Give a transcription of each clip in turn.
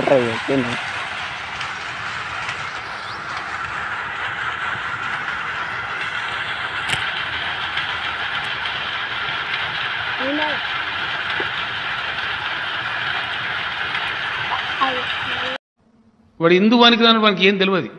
Try చేయండి వాడు ఎందుకు వానికి రాని వానికి ఏం తెలియదు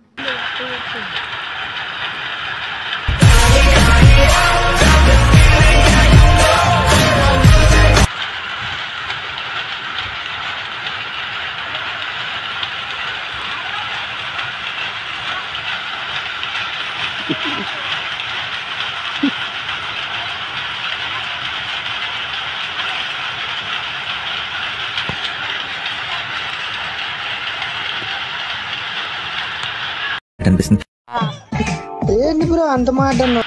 అనిపిస్తుంది ఏంటి బ్రో అంత మాట అన్నావు?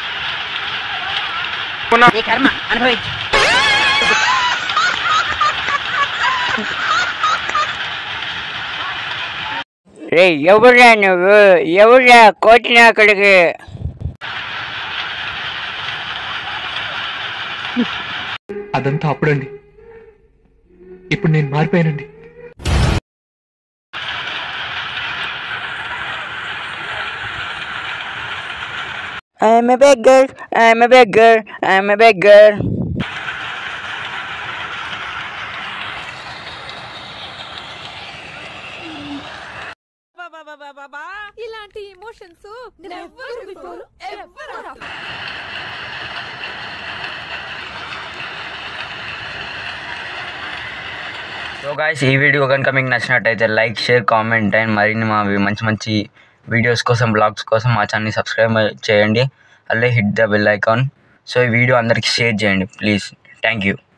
రే ఎవరురా నువ్వు ఎవరురా కోచిన అక్కడికి అదంతా అప్పుడండి ఇప్పుడు నేను మారిపోయానండి I'm a beggar I'm a beggar I'm a beggar ఇలాంటి emotions never before ever so guys ఈ వీడియో కనుక మీకు నచ్చినట్టయితే లైక్ షేర్ కామెంట్ అండ్ మరిన్ని మా మంచి మంచి వీడియోస్ కోసం బ్లాగ్స్ కోసం మా ఛానల్ని సబ్స్క్రైబ్ చేయండి అలాగే hit the bell icon so ఈ వీడియో అందరికీ షేర్ చేయండి ప్లీజ్ థ్యాంక్ యూ